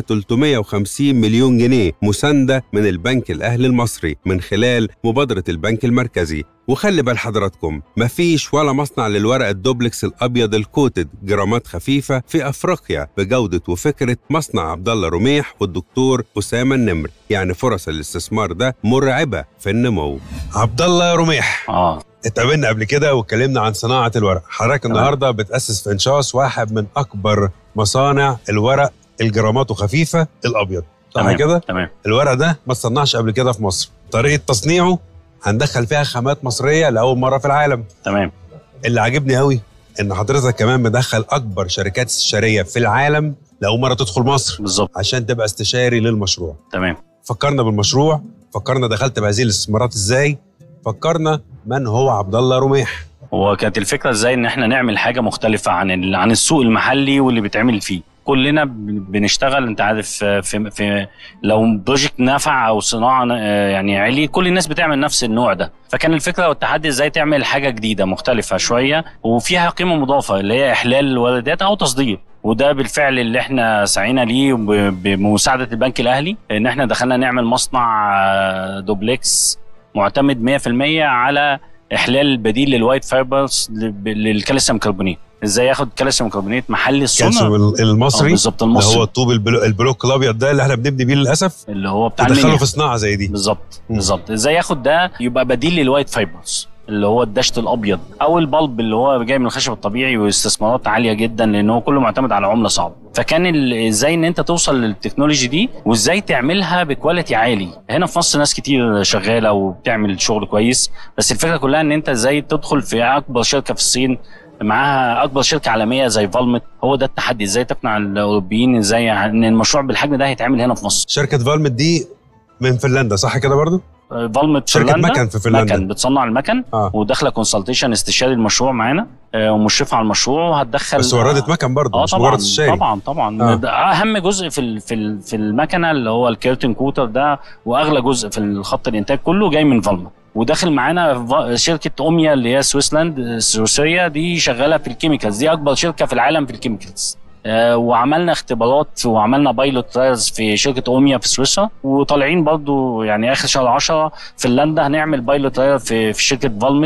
350 مليون جنيه مساندة من البنك الأهلي المصري من خلال مبادرة البنك المركزي وخلي بال حضراتكم مفيش ولا مصنع للورق الدوبلكس الابيض الكوتد جرامات خفيفه في افريقيا بجوده وفكره مصنع عبد الله رميح والدكتور اسامه النمر يعني فرص الاستثمار ده مرعبه في النمو عبد الله رميح اه اتقابلنا قبل كده واتكلمنا عن صناعه الورق حضرتك تمام. النهارده بتاسس في انشاص واحد من اكبر مصانع الورق الجرامات خفيفه الابيض صح تمام كده تمام الورق ده ما اتصنعش قبل كده في مصر طريقه تصنيعه هندخل فيها خامات مصريه لاول مره في العالم تمام اللي عاجبني قوي ان حضرتك كمان مدخل اكبر شركات استشاريه في العالم لاول مره تدخل مصر بالظبط عشان تبقى استشاري للمشروع تمام فكرنا بالمشروع فكرنا دخلت بهذه الاستثمارات ازاي فكرنا من هو عبد الله رميح هو كانت الفكره ازاي ان احنا نعمل حاجه مختلفه عن ال- عن السوق المحلي واللي بيتعمل فيه كلنا ب- بنشتغل انت عارف آه، في, في لو بروجكت نفع او صناعه آه، يعني علي كل الناس بتعمل نفس النوع ده فكان الفكره والتحدي ازاي تعمل حاجه جديده مختلفه شويه وفيها قيمه مضافه اللي هي احلال الواردات او تصدير وده بالفعل اللي احنا سعينا ليه ب- بمساعده البنك الاهلي ان احنا دخلنا نعمل مصنع آه، دوبلكس معتمد 100% على احلال بديل للوايت فايبرز للكالسيوم كربونيت ازاي ياخد كالسيوم كربونيت محل الصنع كالسيوم ال- آه، المصري بالظبط اللي المصري هو الطوب البلو البلوك الابيض ده اللي احنا بنبني بيه للاسف اللي هو بتاع تدخله المنيا في صناعه زي دي بالظبط مم. بالظبط ازاي ياخد ده يبقى بديل للوايت فايبرز اللي هو الدشت الابيض او البلب اللي هو جاي من الخشب الطبيعي واستثمارات عاليه جدا لان هو كله معتمد على عمله صعبه فكان ال- ازاي ان انت توصل للتكنولوجي دي وازاي تعملها بكواليتي عالي هنا في مصر ناس كتير شغاله وبتعمل شغل كويس بس الفكره كلها ان انت ازاي تدخل في اكبر شركه في الصين معاها اكبر شركه عالميه زي فالمت هو ده التحدي ازاي تقنع الاوروبيين ازاي ان المشروع بالحجم ده هيتعمل هنا في مصر شركه فالمت دي من فنلندا صح كده برضو فالمت شركة فنلندا مكن في فنلندا. مكن بتصنع المكن اه وداخله كونسلتيشن استشاري المشروع معانا آه، ومشرفه على المشروع وهتدخل بس وردت مكن برضو اه مش طبعا مجرد استشاري طبعا طبعا آه. ده اهم جزء في ال- في ال- في المكنه اللي هو الكيرتن كوتر ده واغلى جزء في الخط الانتاج كله جاي من فالما وداخل معانا فا- شركه اوميا اللي هي سويسلاند السويسريه دي شغاله في الكيميكالز دي اكبر شركه في العالم في الكيميكالز آه، وعملنا اختبارات وعملنا بايلوت ترايلز في شركه اوميا في سويسرا وطالعين برضو يعني اخر شهر 10 فنلندا هنعمل بايلوت ترايل في في شركه فالمت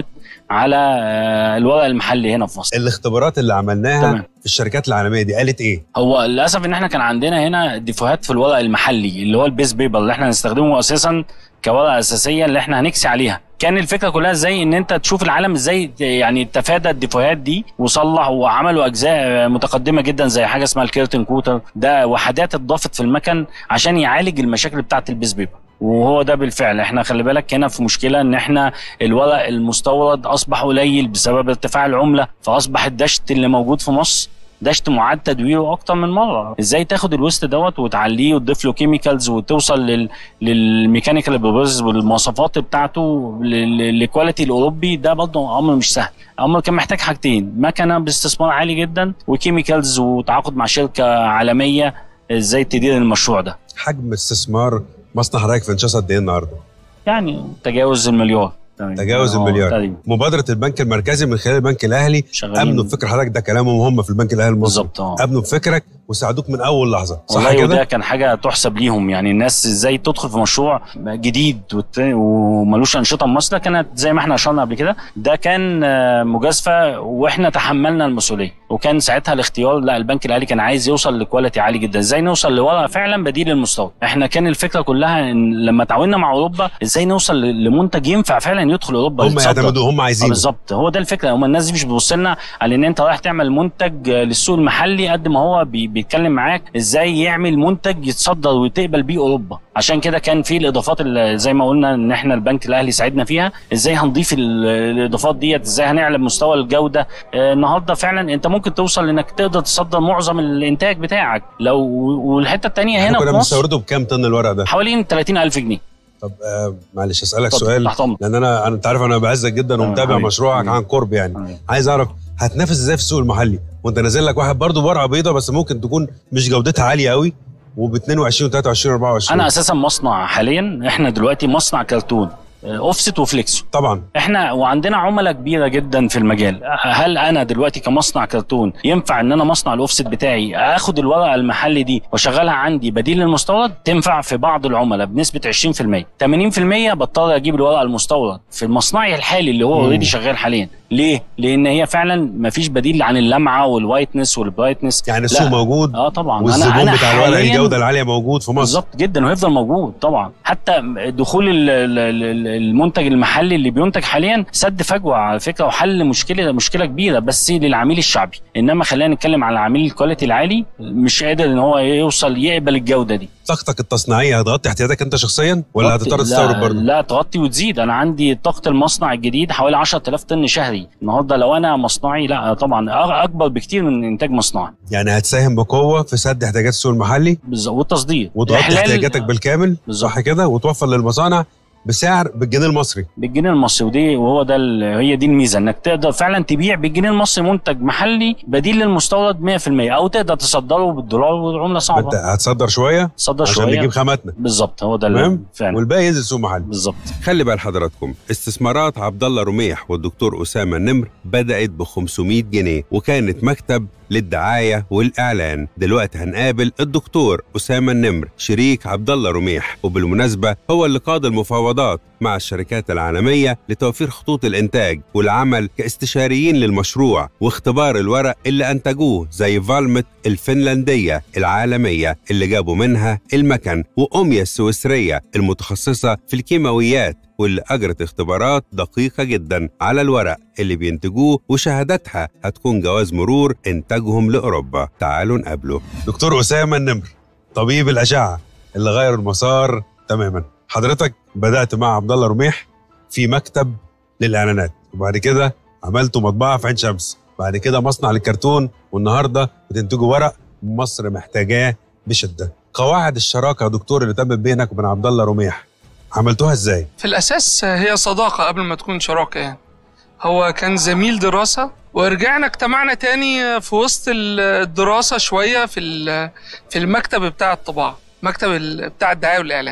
على آه، الورق المحلي هنا في مصر الاختبارات اللي عملناها تمام. في الشركات العالميه دي قالت ايه هو للاسف ان احنا كان عندنا هنا ديفوهات في الورق المحلي اللي هو البيس بيبر اللي احنا هنستخدمه اساسا كورقه اساسيه اللي احنا هنكسي عليها كان الفكره كلها ازاي ان انت تشوف العالم ازاي ت- يعني تفادى الديفوهات دي وصلح وعملوا اجزاء متقدمه جدا زي حاجه اسمها الكيرتن كوتر ده وحدات اتضافت في المكن عشان يعالج المشاكل بتاعه البيس بيبر وهو ده بالفعل احنا خلي بالك هنا في مشكله ان احنا الورق المستورد اصبح قليل بسبب ارتفاع العمله فاصبح الدشت اللي موجود في مصر دشت معاد تدويره اكتر من مره ازاي تاخد الويست دوت وتعليه وتضيف له كيميكالز وتوصل لل... للميكانيكال بروبرز والمواصفات بتاعته لل- للكواليتي الاوروبي ده برضه امر مش سهل امر كان محتاج حاجتين مكنه باستثمار عالي جدا وكيميكالز وتعاقد مع شركه عالميه ازاي تدير المشروع ده حجم استثمار مصنع حضرتك في انشاص قد ايه النهارده يعني تجاوز المليار تجاوز آه، المليار. تقريبا. مبادره البنك المركزي من خلال البنك الاهلي شغالين امنوا بفكر حضرتك ده كلامهم هم في البنك الاهلي المصري بالظبط اه امنوا بفكرك وساعدوك من اول لحظه صح والله وده كده كان حاجه تحسب ليهم يعني الناس ازاي تدخل في مشروع جديد وت- وملوش انشطه في مصر ده كانت زي ما احنا اشرنا قبل كده ده كان آه، مجازفه واحنا تحملنا المسؤوليه وكان ساعتها الاختيار لا البنك الاهلي كان عايز يوصل لكواليتي عالي جدا ازاي نوصل لورقه فعلا بديل للمستورد احنا كان الفكره كلها ان لما تعاوننا مع اوروبا ازاي نوصل ل- لمنتج ينفع فعلا يدخل اوروبا هم يتصدر. يعتمدوا هم آه عايزينه بالظبط هو ده الفكره هم الناس دي مش بتبص لنا على ان انت رايح تعمل منتج آه، للسوق المحلي قد ما هو بي بيتكلم معاك ازاي يعمل منتج يتصدر وتقبل بيه اوروبا عشان كده كان في الاضافات اللي زي ما قلنا ان احنا البنك الاهلي ساعدنا فيها ازاي هنضيف ال- الاضافات ديت ازاي هنعلى مستوى الجوده آه، النهارده فعلا انت ممكن توصل لانك تقدر تصدر معظم الانتاج بتاعك لو والحته الثانيه احنا هنا كنا في مصر بنستورده بكام طن الورق ده حوالي 30000 جنيه طب آه معلش اسالك اتفضل، سؤال تحت امرك لان انا انا انت عارف انا بعزك جدا تمام، ومتابع حبيبي. مشروعك حبيبي. عن قرب يعني حبيبي. عايز اعرف هتنافس ازاي في السوق المحلي وانت نازل لك واحد برضه بورقه بيضه بس ممكن تكون مش جودتها عاليه قوي وب 22 23 24 انا اساسا مصنع حاليا احنا دلوقتي مصنع كرتون آه، اوفست وفليكسو طبعا احنا وعندنا عملاء كبيره جدا في المجال هل انا دلوقتي كمصنع كرتون ينفع ان انا مصنع الاوفست بتاعي اخد الورقه المحلي دي واشغلها عندي بديل للمستورد تنفع في بعض العملاء بنسبه 20% 80% بضطر اجيب الورقه المستورد في مصنعي الحالي اللي هو مم. اوريدي شغال حاليا ليه لان هي فعلا مفيش بديل عن اللمعه والوايتنس والبرايتنس يعني السوق لا. موجود اه طبعا والزبون بتاع الورق حالياً- الجوده العاليه موجود في مصر بالظبط جدا وهيفضل موجود طبعا حتى دخول ال- ال- ال- المنتج المحلي اللي بينتج حاليا سد فجوه على فكره وحل مشكله مشكله كبيره بس للعميل الشعبي انما خلينا نتكلم على العميل الكواليتي العالي مش قادر ان هو يوصل يقبل الجوده دي طاقتك التصنيعيه هتغطي احتياجاتك انت شخصيا ولا تغطي- هتضطر لا- تستورد برضه لا تغطي وتزيد انا عندي طاقه المصنع الجديد حوالي 10000 طن شهري النهارده لو انا مصنعي لا طبعا أ- اكبر بكتير من انتاج مصنعي يعني هتساهم بقوه في سد احتياجات السوق المحلي بالظبط والتصدير وتغطي الإحلال- احتياجاتك بالكامل بالظبط. صح كده وتوفر للمصانع بسعر بالجنيه المصري بالجنيه المصري ودي وهو ده ال- هي دي الميزه انك تقدر فعلا تبيع بالجنيه المصري منتج محلي بديل للمستورد 100% او تقدر تصدره بالدولار والعمله ما انت صعبه هتصدر شويه تصدر عشان شويه نجيب خاماتنا بالظبط هو ده ال- تمام فعلا والباقي ينزل سوق محلي بالظبط خلي بال حضراتكم استثمارات عبد الله رميح والدكتور اسامه النمر بدات ب 500 جنيه وكانت مكتب للدعايه والاعلان دلوقتي هنقابل الدكتور اسامه النمر شريك عبد الله رميح وبالمناسبه هو اللي قاد المفاوضات مع الشركات العالميه لتوفير خطوط الانتاج والعمل كاستشاريين للمشروع واختبار الورق اللي انتجوه زي فالمت الفنلنديه العالميه اللي جابوا منها المكن واوميا السويسريه المتخصصه في الكيماويات واللي أجرت اختبارات دقيقة جدا على الورق اللي بينتجوه وشهادتها هتكون جواز مرور إنتاجهم لأوروبا تعالوا نقابله دكتور اسامه النمر طبيب الاشعه اللي غير المسار تماما حضرتك بدات مع عبد الله رميح في مكتب للاعلانات وبعد كده عملتوا مطبعه في عين شمس بعد كده مصنع للكرتون والنهارده بتنتجوا ورق مصر محتاجاه بشده قواعد الشراكه يا دكتور اللي تمت بينك وبين عبد الله رميح عملتوها ازاي في الأساس هي صداقة قبل ما تكون شراكة يعني هو كان زميل دراسة ورجعنا اجتمعنا تاني في وسط الدراسة شوية في ال- في المكتب بتاع الطباعة مكتب ال- بتاع الدعاية والإعلان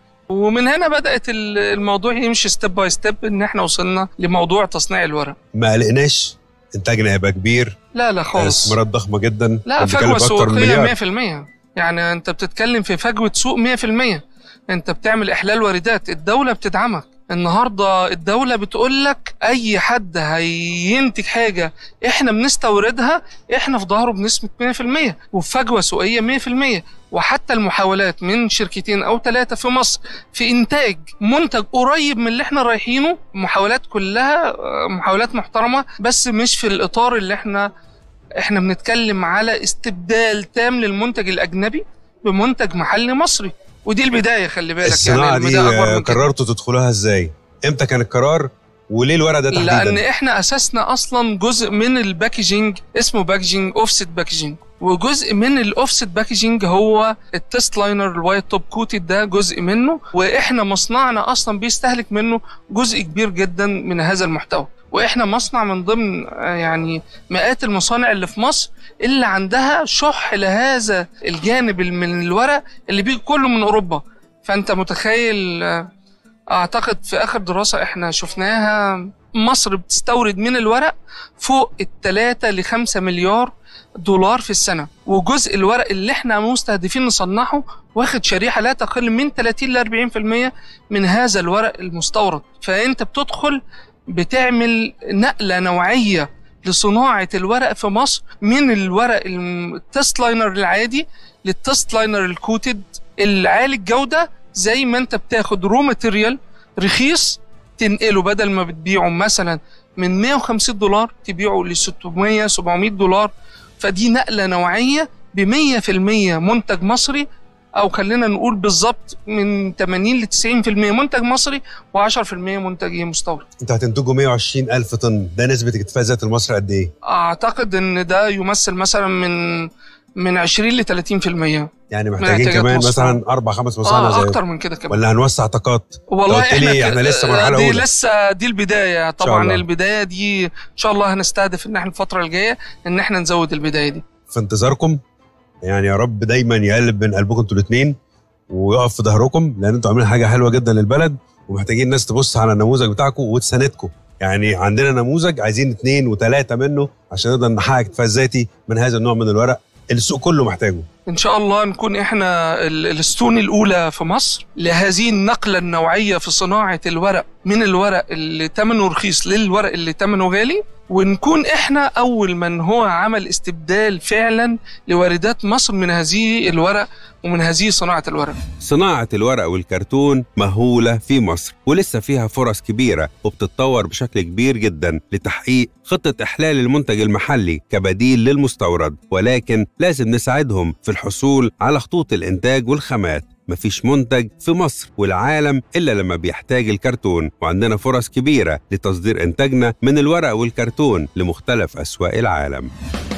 ومن هنا بدأت ال- الموضوع يمشي ستيب باي ستيب إن احنا وصلنا لموضوع تصنيع الورق ما قلقناش انتاجنا هيبقى كبير لا لا خالص استثمارات ضخمه جدا لا بنتكلم فجوة في أكتر من سوقية مليار. 100% يعني انت بتتكلم في فجوة سوق 100% انت بتعمل احلال واردات الدولة بتدعمك النهارده الدوله بتقول لك اي حد هينتج حاجه احنا بنستوردها احنا في ظهره بنسبه 100% وفجوه سوقيه 100% وحتى المحاولات من شركتين او ثلاثه في مصر في انتاج منتج قريب من اللي احنا رايحينه محاولات كلها آه، محاولات محترمه بس مش في الاطار اللي احنا احنا بنتكلم على استبدال تام للمنتج الاجنبي بمنتج محلي مصري ودي البدايه خلي بالك الصناعه يعني دي البداية أكبر آه، من كده. قررتوا تدخلوها ازاي امتى كان القرار وليه الورق ده تحديدا لان احنا اساسنا اصلا جزء من الباكجينج اسمه باكجينج اوفست باكجينج وجزء من الاوفست باكجينج هو التست لاينر الوايت توب كوتد ده جزء منه واحنا مصنعنا اصلا بيستهلك منه جزء كبير جدا من هذا المحتوى واحنا مصنع من ضمن آه، يعني مئات المصانع اللي في مصر اللي عندها شح لهذا الجانب من الورق اللي بيجي كله من اوروبا فانت متخيل آه، اعتقد في اخر دراسه احنا شفناها مصر بتستورد من الورق فوق التلاتة لخمسة مليار دولار في السنة وجزء الورق اللي احنا مستهدفين نصنعه واخد شريحة لا تقل من 30 ل 40% من هذا الورق المستورد فانت بتدخل بتعمل نقلة نوعية لصناعة الورق في مصر من الورق الم- التست لاينر العادي للتست لاينر الكوتد العالي الجودة زي ما انت بتاخد رو ماتيريال رخيص تنقله بدل ما بتبيعه مثلا من 150 دولار تبيعه ل 600 700 دولار فدي نقله نوعيه ب 100% منتج مصري او خلينا نقول بالظبط من 80 ل 90% منتج مصري و10% منتج مستورد انتوا هتنتجوا 120 الف طن ده نسبه اكتفاء ذات المصري قد ايه اعتقد ان ده يمثل مثلا من من 20 ل 30% يعني من محتاجين احتياجات كمان مصر. مثلا اربع خمس مصانع اه زي اكتر من كده كمان ولا هنوسع طاقات والله قلت لي احنا احنا لسه مرحله دي اولى لسه دي البدايه شاء طبعا الله. البدايه دي ان شاء الله هنستهدف ان احنا الفتره الجايه ان احنا نزود البدايه دي في انتظاركم يعني يا رب دايما يقلب من قلبكم انتوا الاثنين ويقف في ظهركم لان انتوا عاملين حاجه حلوه جدا للبلد ومحتاجين الناس تبص على النموذج بتاعكم وتساندكم يعني عندنا نموذج عايزين اثنين وثلاثه منه عشان نقدر نحقق اكتفاء ذاتي من هذا النوع من الورق اللي السوق كله محتاجه ان شاء الله نكون احنا ال- الاسطون الاولى في مصر لهذه النقله النوعيه في صناعه الورق من الورق اللي ثمنه رخيص للورق اللي ثمنه غالي ونكون احنا اول من هو عمل استبدال فعلا لواردات مصر من هذه الورق ومن هذه صناعه الورق صناعة الورق والكرتون مهولة في مصر ولسه فيها فرص كبيرة وبتتطور بشكل كبير جدا لتحقيق خطة إحلال المنتج المحلي كبديل للمستورد ولكن لازم نساعدهم في الحصول على خطوط الإنتاج والخامات مفيش منتج في مصر والعالم إلا لما بيحتاج الكرتون وعندنا فرص كبيرة لتصدير إنتاجنا من الورق والكرتون لمختلف أسواق العالم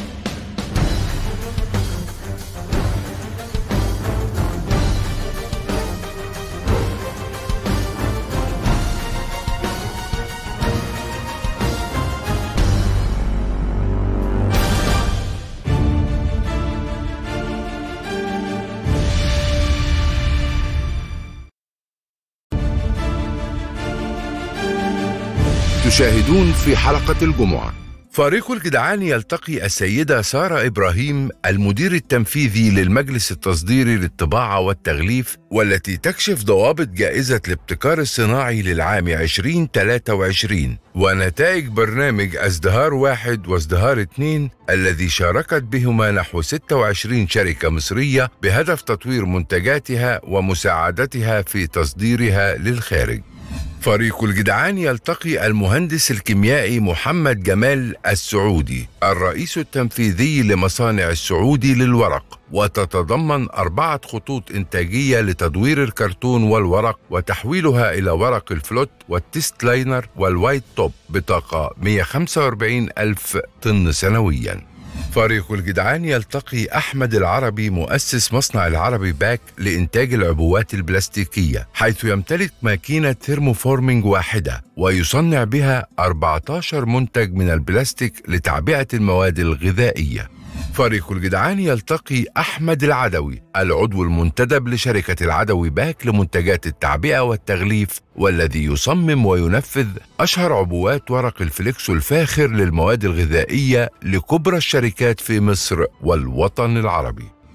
تشاهدون في حلقة الجمعة فريق الجدعان يلتقي السيدة سارة إبراهيم المدير التنفيذي للمجلس التصديري للطباعة والتغليف والتي تكشف ضوابط جائزة الابتكار الصناعي للعام 2023 ونتائج برنامج ازدهار واحد وازدهار اثنين الذي شاركت بهما نحو 26 شركة مصرية بهدف تطوير منتجاتها ومساعدتها في تصديرها للخارج فريق الجدعان يلتقي المهندس الكيميائي محمد جمال السعودي الرئيس التنفيذي لمصانع السعودي للورق وتتضمن أربعة خطوط إنتاجية لتدوير الكرتون والورق وتحويلها إلى ورق الفلوت والتيست لاينر والوايت توب بطاقة 145 ألف طن سنوياً فريق الجدعان يلتقي أحمد العربي مؤسس مصنع العربي باك لإنتاج العبوات البلاستيكية حيث يمتلك ماكينة ثيرموفورمينج واحدة ويصنع بها 14 منتج من البلاستيك لتعبئة المواد الغذائية فريق الجدعان يلتقي أحمد العدوي العضو المنتدب لشركة العدوي باك لمنتجات التعبئة والتغليف والذي يصمم وينفذ أشهر عبوات ورق الفليكسو الفاخر للمواد الغذائية لكبرى الشركات في مصر والوطن العربي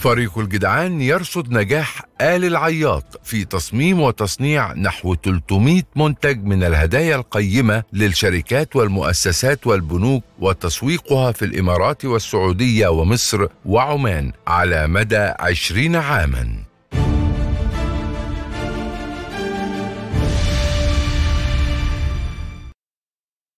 فريق الجدعان يرصد نجاح آل العياط في تصميم وتصنيع نحو 300 منتج من الهدايا القيمة للشركات والمؤسسات والبنوك وتسويقها في الإمارات والسعودية ومصر وعمان على مدى 20 عاماً